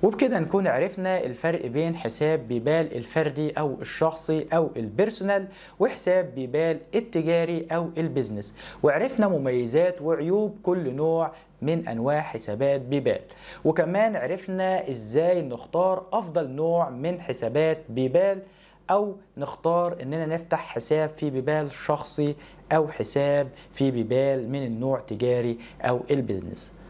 وبكده نكون عرفنا الفرق بين حساب بيبال الفردي او الشخصي او البيرسونال وحساب بيبال التجاري او البيزنس وعرفنا مميزات وعيوب كل نوع من انواع حسابات بيبال وكمان عرفنا ازاي نختار افضل نوع من حسابات بيبال او نختار اننا نفتح حساب في بيبال شخصي او حساب في بيبال من النوع تجاري او البيزنس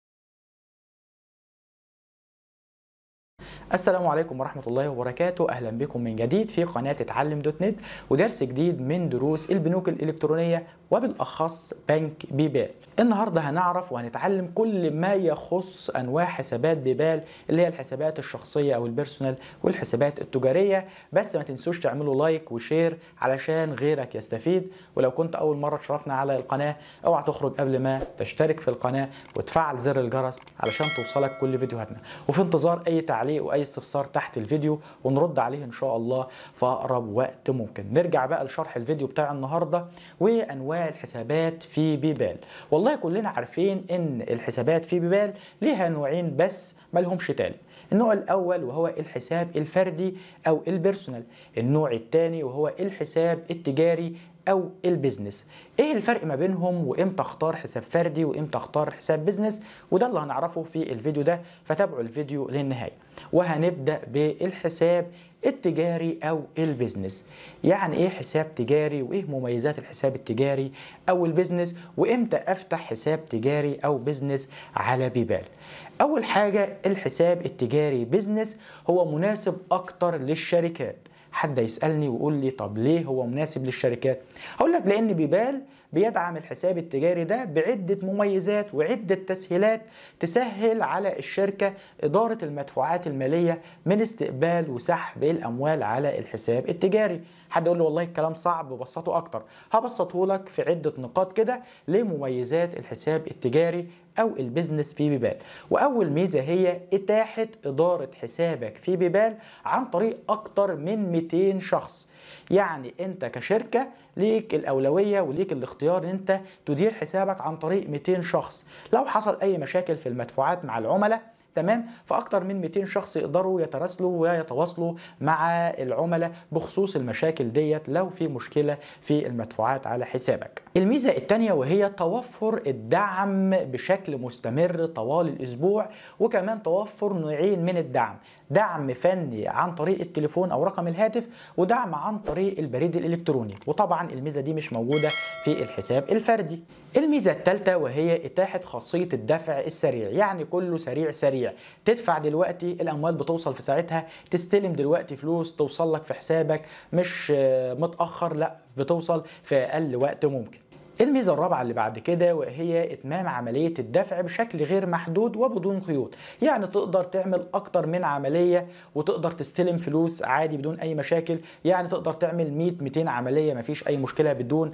السلام عليكم ورحمة الله وبركاته أهلا بكم من جديد في قناة اتعلم دوت نت ودرس جديد من دروس البنوك الإلكترونية وبالأخص بنك بيبال النهاردة هنعرف وهنتعلم كل ما يخص أنواع حسابات بيبال اللي هي الحسابات الشخصية أو البيرسونال والحسابات التجارية بس ما تنسوش تعملوا لايك وشير علشان غيرك يستفيد ولو كنت أول مرة تشرفنا على القناة اوعى تخرج قبل ما تشترك في القناة وتفعل زر الجرس علشان توصلك كل فيديوهاتنا وفي انتظار أي تعليق وأي استفسار تحت الفيديو ونرد عليه إن شاء الله في أقرب وقت ممكن نرجع بقى لشرح الفيديو بتاع النهاردة وأنواع الحسابات في بيبال والله كلنا عارفين ان الحسابات في بيبال ليها نوعين بس ما لهمش تالت النوع الاول وهو الحساب الفردي او البيرسونال النوع الثاني وهو الحساب التجاري او البيزنس ايه الفرق ما بينهم وامتى اختار حساب فردي وامتى اختار حساب بيزنس وده اللي هنعرفه في الفيديو ده فتابعوا الفيديو للنهايه وهنبدا بالحساب التجاري او البيزنس يعني ايه حساب تجاري وايه مميزات الحساب التجاري او البيزنس وامتى افتح حساب تجاري او بيزنس على بيبال اول حاجه الحساب التجاري بيزنس هو مناسب اكتر للشركات حد يسالني ويقول لي طب ليه هو مناسب للشركات هقول لك لان بيبال بيدعم الحساب التجاري ده بعدة مميزات وعدة تسهيلات تسهل على الشركة إدارة المدفوعات المالية من استقبال وسحب الأموال على الحساب التجاري حد يقول لي والله الكلام صعب بسطه أكتر هبسطه لك في عدة نقاط كده لمميزات الحساب التجاري أو البيزنس في بيبال وأول ميزة هي إتاحة إدارة حسابك في بيبال عن طريق أكتر من 200 شخص يعني انت كشركه ليك الاولويه وليك الاختيار ان انت تدير حسابك عن طريق 200 شخص لو حصل اي مشاكل في المدفوعات مع العملاء تمام فاكتر من 200 شخص يقدروا يتراسلوا ويتواصلوا مع العملاء بخصوص المشاكل ديت لو في مشكله في المدفوعات على حسابك الميزه الثانيه وهي توفر الدعم بشكل مستمر طوال الاسبوع وكمان توفر نوعين من الدعم دعم فني عن طريق التليفون او رقم الهاتف ودعم عن طريق البريد الالكتروني وطبعا الميزه دي مش موجوده في الحساب الفردي الميزه الثالثه وهي اتاحه خاصيه الدفع السريع يعني كله سريع سريع تدفع دلوقتي الاموال بتوصل في ساعتها تستلم دلوقتي فلوس توصل لك في حسابك مش متاخر لا بتوصل في اقل وقت ممكن الميزة الرابعة اللي بعد كده وهي إتمام عملية الدفع بشكل غير محدود وبدون قيود يعني تقدر تعمل أكتر من عملية وتقدر تستلم فلوس عادي بدون أي مشاكل يعني تقدر تعمل 100 200 عملية مفيش أي مشكلة بدون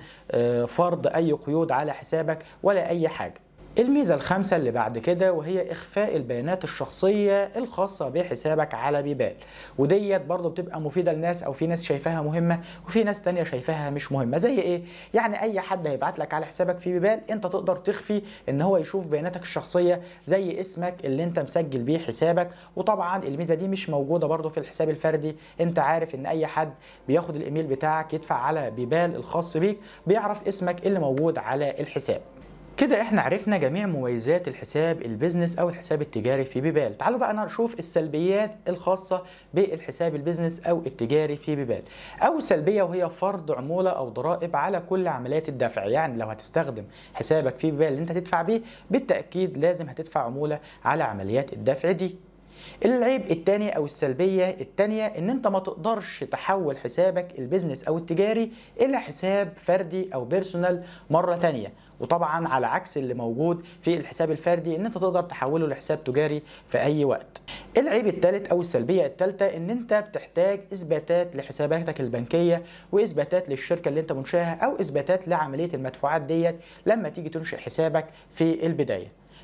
فرض أي قيود على حسابك ولا أي حاجة الميزة الخامسة اللي بعد كده وهي إخفاء البيانات الشخصية الخاصة بحسابك على بيبال وديت برضه بتبقى مفيدة لناس أو في ناس شايفاها مهمة وفي ناس تانية شايفاها مش مهمة زي إيه؟ يعني أي حد هيبعت لك على حسابك في بيبال أنت تقدر تخفي إن هو يشوف بياناتك الشخصية زي اسمك اللي أنت مسجل بيه حسابك وطبعا الميزة دي مش موجودة برضه في الحساب الفردي أنت عارف إن أي حد بياخد الإيميل بتاعك يدفع على بيبال الخاص بيك بيعرف اسمك اللي موجود على الحساب كده احنا عرفنا جميع مميزات الحساب البيزنس او الحساب التجاري في بيبال تعالوا بقى نشوف السلبيات الخاصة بالحساب البيزنس او التجاري في بيبال اول سلبية وهي فرض عمولة او ضرائب على كل عمليات الدفع يعني لو هتستخدم حسابك في بيبال اللي انت تدفع بيه بالتأكيد لازم هتدفع عمولة على عمليات الدفع دي العيب الثاني او السلبيه الثانيه ان انت ما تقدرش تحول حسابك البيزنس او التجاري الى حساب فردي او بيرسونال مره ثانيه وطبعا على عكس اللي موجود في الحساب الفردي ان انت تقدر تحوله لحساب تجاري في اي وقت العيب الثالث او السلبيه الثالثه ان انت بتحتاج اثباتات لحساباتك البنكيه واثباتات للشركه اللي انت منشاها او اثباتات لعمليه المدفوعات ديت لما تيجي تنشئ حسابك في البدايه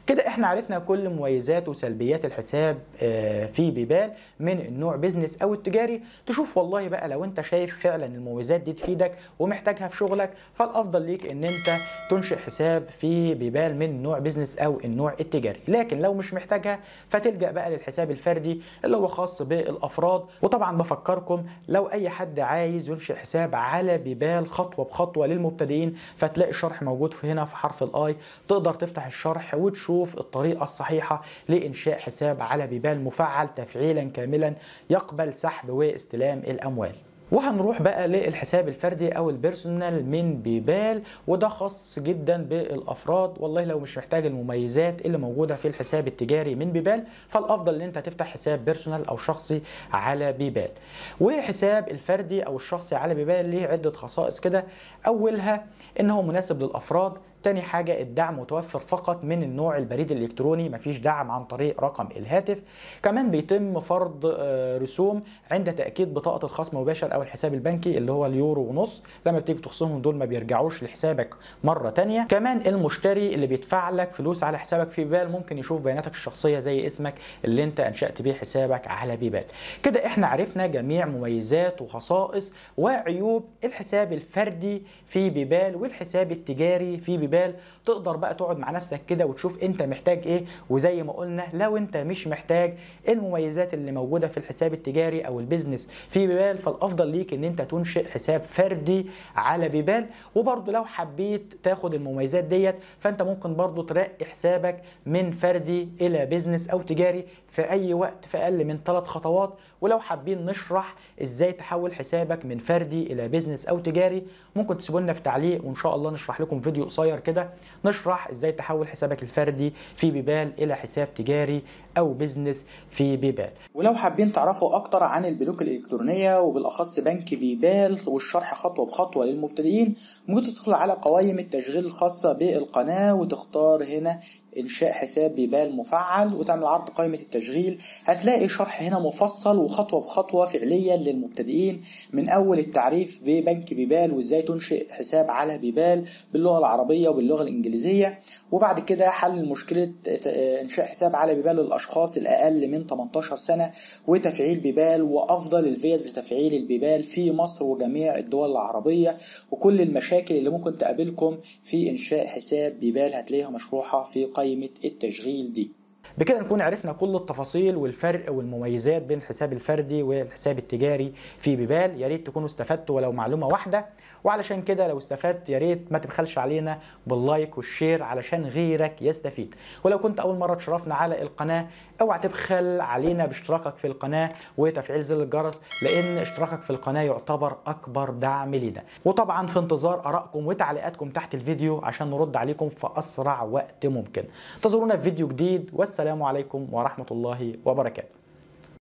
كده احنا عرفنا كل مميزات وسلبيات الحساب آه، في بيبال من النوع بيزنس او التجاري تشوف والله بقى لو انت شايف فعلا المميزات دي تفيدك ومحتاجها في شغلك فالافضل ليك ان انت تنشئ حساب في بيبال من النوع بيزنس او النوع التجاري لكن لو مش محتاجها فتلجا بقى للحساب الفردي اللي هو خاص بالافراد وطبعا بفكركم لو اي حد عايز ينشئ حساب على بيبال خطوه بخطوه للمبتدئين فتلاقي الشرح موجود في هنا في حرف الاي تقدر تفتح الشرح وتشوف الطريقه الصحيحه لانشاء حساب على بيبال مفعل تفعيلا كاملا يقبل سحب واستلام الاموال وهنروح بقى للحساب الفردي او البيرسونال من بيبال وده خاص جدا بالافراد والله لو مش محتاج المميزات اللي موجوده في الحساب التجاري من بيبال فالافضل ان انت تفتح حساب بيرسونال او شخصي على بيبال وحساب الفردي او الشخصي على بيبال ليه عده خصائص كده اولها ان هو مناسب للافراد تاني حاجة الدعم متوفر فقط من النوع البريد الإلكتروني مفيش دعم عن طريق رقم الهاتف كمان بيتم فرض آه، رسوم عند تأكيد بطاقة الخصم مباشر أو الحساب البنكي اللي هو اليورو ونص لما بتيجي تخصمهم دول ما بيرجعوش لحسابك مرة تانية كمان المشتري اللي بيدفع لك فلوس على حسابك في بيبال ممكن يشوف بياناتك الشخصية زي اسمك اللي انت أنشأت بيه حسابك على بيبال كده احنا عرفنا جميع مميزات وخصائص وعيوب الحساب الفردي في بيبال والحساب التجاري في بيبال تقدر بقى تقعد مع نفسك كده وتشوف انت محتاج ايه وزي ما قلنا لو انت مش محتاج المميزات اللي موجوده في الحساب التجاري او البيزنس في بيبال فالافضل ليك ان انت تنشئ حساب فردي على بيبال وبرضه لو حبيت تاخد المميزات ديت فانت ممكن برضه ترقي حسابك من فردي الى بيزنس او تجاري في اي وقت في اقل من ثلاث خطوات ولو حابين نشرح ازاي تحول حسابك من فردي الى بيزنس او تجاري ممكن تسيبوا لنا في تعليق وان شاء الله نشرح لكم فيديو قصير كده نشرح ازاي تحول حسابك الفردي في بيبال الى حساب تجاري او بيزنس في بيبال ولو حابين تعرفوا اكتر عن البنوك الالكترونيه وبالاخص بنك بيبال والشرح خطوه بخطوه للمبتدئين ممكن تدخل على قوائم التشغيل الخاصه بالقناه وتختار هنا انشاء حساب بيبال مفعل وتعمل عرض قائمه التشغيل هتلاقي شرح هنا مفصل وخطوه بخطوه فعليا للمبتدئين من اول التعريف ببنك بيبال وازاي تنشئ حساب على بيبال باللغه العربيه وباللغه الانجليزيه وبعد كده حل مشكله انشاء حساب على بيبال للاشخاص الاقل من 18 سنه وتفعيل بيبال وافضل الفيز لتفعيل البيبال في مصر وجميع الدول العربيه وكل المشاكل اللي ممكن تقابلكم في انشاء حساب بيبال هتلاقيها مشروحه في قائمه التشغيل دي بكده نكون عرفنا كل التفاصيل والفرق والمميزات بين الحساب الفردي والحساب التجاري في بيبال يا ريت تكونوا استفدتوا ولو معلومه واحده وعلشان كده لو استفدت يا ريت ما تبخلش علينا باللايك والشير علشان غيرك يستفيد ولو كنت اول مره تشرفنا على القناه اوعى تبخل علينا باشتراكك في القناه وتفعيل زر الجرس لان اشتراكك في القناه يعتبر اكبر دعم لينا وطبعا في انتظار ارائكم وتعليقاتكم تحت الفيديو عشان نرد عليكم في اسرع وقت ممكن انتظرونا في فيديو جديد والسلام عليكم ورحمه الله وبركاته